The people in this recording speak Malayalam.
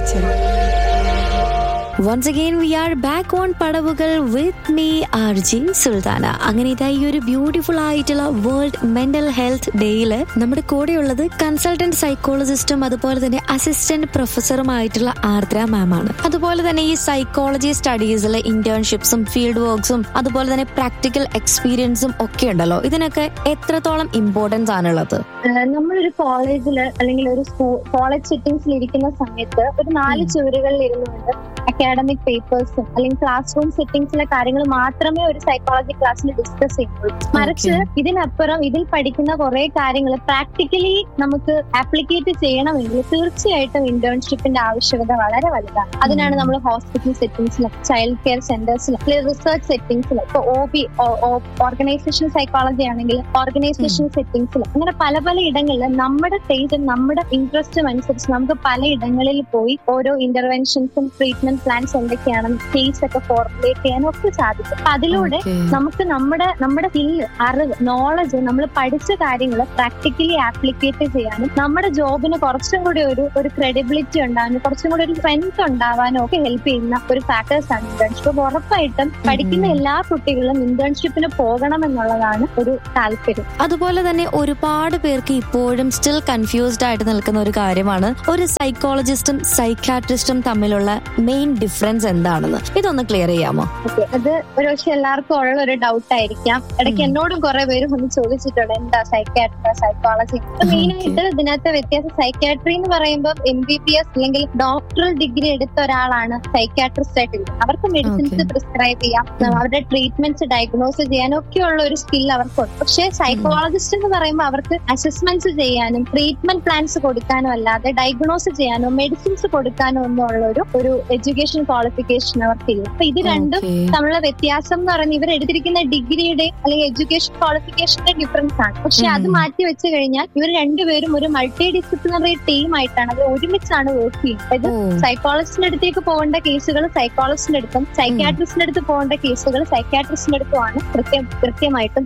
Nature once again we are back on പടവുകൾ with me R J Sultana അങ്ങനെ ഇതാ ഈ ഒരു ബ്യൂട്ടിഫുൾ ആയിട്ടുള്ള വേൾഡ് മെന്റൽ ഹെൽത്ത് ഡേയില് നമ്മുടെ കൂടെയുള്ളത് കൺസൾട്ടന്റ് സൈക്കോളജിസ്റ്റും അതുപോലെ തന്നെ അസിസ്റ്റന്റ് പ്രൊഫസറുമായിട്ടുള്ള ആർദ്ര മാം ആണ് അതുപോലെ തന്നെ ഈ സൈക്കോളജി സ്റ്റഡീസിലെ ഇന്റേൺഷിപ്സും ഫീൽഡ് വർക്ക്സും അതുപോലെ തന്നെ പ്രാക്ടിക്കൽ എക്സ്പീരിയൻസും ഒക്കെ ഉണ്ടല്ലോ ഇതിനൊക്കെ എത്രത്തോളം ഇമ്പോർട്ടൻസ് ആണുള്ളത് ഏഹ് നമ്മളൊരു കോളേജിൽ അല്ലെങ്കിൽ ഒരു സ്കൂൾ കോളേജ് സെറ്റിംഗ്സിൽ ഇരിക്കുന്ന സമയത്ത് ഒരു നാല് ചുവരുകളിൽ ഇരുന്നുകൊണ്ട് അക്കാഡമിക് പേപ്പേഴ്സും അല്ലെങ്കിൽ ക്ലാസ് റൂം സെറ്റിംഗ്സിലെ കാര്യങ്ങൾ മാത്രമേ ഒരു സൈക്കോളജി ക്ലാസ്സിൽ ഡിസ്കസ് ചെയ്യുള്ളൂ മറിച്ച് ഇതിനപ്പുറം ഇതിൽ പഠിക്കുന്ന കുറെ കാര്യങ്ങൾ പ്രാക്ടിക്കലി നമുക്ക് ആപ്ലിക്കേറ്റ് ചെയ്യണമെങ്കിൽ തീർച്ചയായിട്ടും ഇന്റേൺഷിപ്പിന്റെ ആവശ്യകത വളരെ വലുതാണ് അതിനാണ് നമ്മൾ ഹോസ്പിറ്റൽ സെറ്റിംഗ്സിലും ചൈൽഡ് കെയർ സെന്റേഴ്സിലും റിസർച്ച് സെറ്റിംഗ്സിലും ഇപ്പൊ ഒ ബി ഓർഗനൈസേഷൻ സൈക്കോളജി ആണെങ്കിൽ ഓർഗനൈസേഷൻ സെറ്റിംഗ്സിലും അങ്ങനെ പല പല ഇടങ്ങളിൽ നമ്മുടെ ടേസ്റ്റും നമ്മുടെ ഇൻട്രസ്റ്റും അനുസരിച്ച് നമുക്ക് പല ഇടങ്ങളിൽ പോയി ഓരോ ഇന്റർവെൻഷൻസും ട്രീറ്റ്മെന്റ് പ്ലാൻസ് എന്തൊക്കെയാണെന്ന് കേസ് ഒക്കെ ഫോർമുലേറ്റ് ചെയ്യാനും ഒക്കെ സാധിക്കും അപ്പൊ അതിലൂടെ നമുക്ക് നമ്മുടെ നമ്മുടെ സ്കില്ല് അറിവ് നോളജ് നമ്മൾ പഠിച്ച കാര്യങ്ങൾ പ്രാക്ടിക്കലി ആപ്ലിക്കേറ്റ് ചെയ്യാനും നമ്മുടെ ജോബിന് കുറച്ചും കൂടി ഒരു ഒരു ക്രെഡിബിലിറ്റി ഉണ്ടാകാനും കുറച്ചും കൂടി ഒരു സ്ട്രെങ്ത് ഉണ്ടാവാനും ഒക്കെ ഹെൽപ്പ് ചെയ്യുന്ന ഒരു ഫാക്ടേഴ്സ് ആണ് ഇന്റേൺഷിപ്പ് ഉറപ്പായിട്ടും പഠിക്കുന്ന എല്ലാ കുട്ടികളും ഇന്റേൺഷിപ്പിന് പോകണം എന്നുള്ളതാണ് ഒരു താല്പര്യം അതുപോലെ തന്നെ ഒരുപാട് പേർക്ക് ഇപ്പോഴും സ്റ്റിൽ കൺഫ്യൂസ്ഡ് ആയിട്ട് നിൽക്കുന്ന ഒരു കാര്യമാണ് ഒരു സൈക്കോളജിസ്റ്റും സൈക്കാട്രിസ്റ്റും തമ്മിലുള്ള മെയിൻ ഡിഫറൻസ് എന്താണെന്ന് ഇതൊന്ന് ക്ലിയർ ചെയ്യാമോ ഓക്കെ അത് ഒരു പക്ഷെ എല്ലാവർക്കും ഉള്ള ഒരു ഡൗട്ട് ആയിരിക്കാം ഇടയ്ക്ക് എന്നോടും കുറെ പേര് വന്ന് ചോദിച്ചിട്ടുണ്ട് എന്താ സൈക്കാട്രി സൈക്കോളജി മെയിൻ ആയിട്ട് ഇതിനകത്ത് വ്യത്യാസം സൈക്കാട്രി എന്ന് പറയുമ്പോൾ എം ബി ബി എസ് അല്ലെങ്കിൽ ഡോക്ടറൽ ഡിഗ്രി എടുത്ത ഒരാളാണ് സൈക്കാട്രിസ്റ്റ് ആയിട്ട് ഇരിക്കുന്നത്. അവർക്ക് മെഡിസിൻസ് Okay. പ്രിസ്ക്രൈബ് ചെയ്യാം അവരുടെ ട്രീറ്റ്മെന്റ്സ് ഡയഗ്നോസ് ചെയ്യാനും ഒക്കെയുള്ള ഒരു സ്കിൽ അവർക്കുണ്ട് പക്ഷേ സൈക്കോളജിസ്റ്റ് എന്ന് പറയുമ്പോൾ അവർക്ക് അസസ്മെന്റ്സ് ചെയ്യാനും ട്രീറ്റ്മെന്റ് പ്ലാൻസ് കൊടുക്കാനും അല്ലാതെ ഡയഗ്നോസ് ചെയ്യാനോ മെഡിസിൻസ് കൊടുക്കാനോ ഒന്നും ഉള്ള ഒരു ഒരു എഡ്യൂക്കേഷൻ ക്വാളിഫിക്കേഷൻ അവർക്കില്ല അപ്പൊ ഇത് രണ്ടും Okay. തമ്മിലുള്ള വ്യത്യാസം എന്ന് പറയുന്നത് ഇവർ എടുത്തിരിക്കുന്ന ഡിഗ്രിയുടെ അല്ലെങ്കിൽ എഡ്യൂക്കേഷൻ ക്വാളിഫിക്കേഷന്റെ ഡിഫറൻസ് ആണ് പക്ഷെ അത് ഉം. മാറ്റി വെച്ച് കഴിഞ്ഞാൽ ഇവർ രണ്ടുപേരും ഒരു മൾട്ടി ഡിസിപ്ലിനറി ടീം ആയിട്ടാണ് അത് ഒരുമിച്ചാണ് വർക്ക് ചെയ്യുന്നത് ഇത് ഓ, സൈക്കോളജിസ്റ്റിന്റെ അടുത്തേക്ക് പോകേണ്ട കേസുകൾ സൈക്കോളജിസ്റ്റിന്റെ അടുത്തും സൈക്കാട്രിസ്റ്റിന്റെ അടുത്ത് പോകേണ്ട കേസുകൾ സൈക്കാട്രിസ്റ്റിന്റെ അടുത്തുമാണ് കൃത്യം കൃത്യമായിട്ടും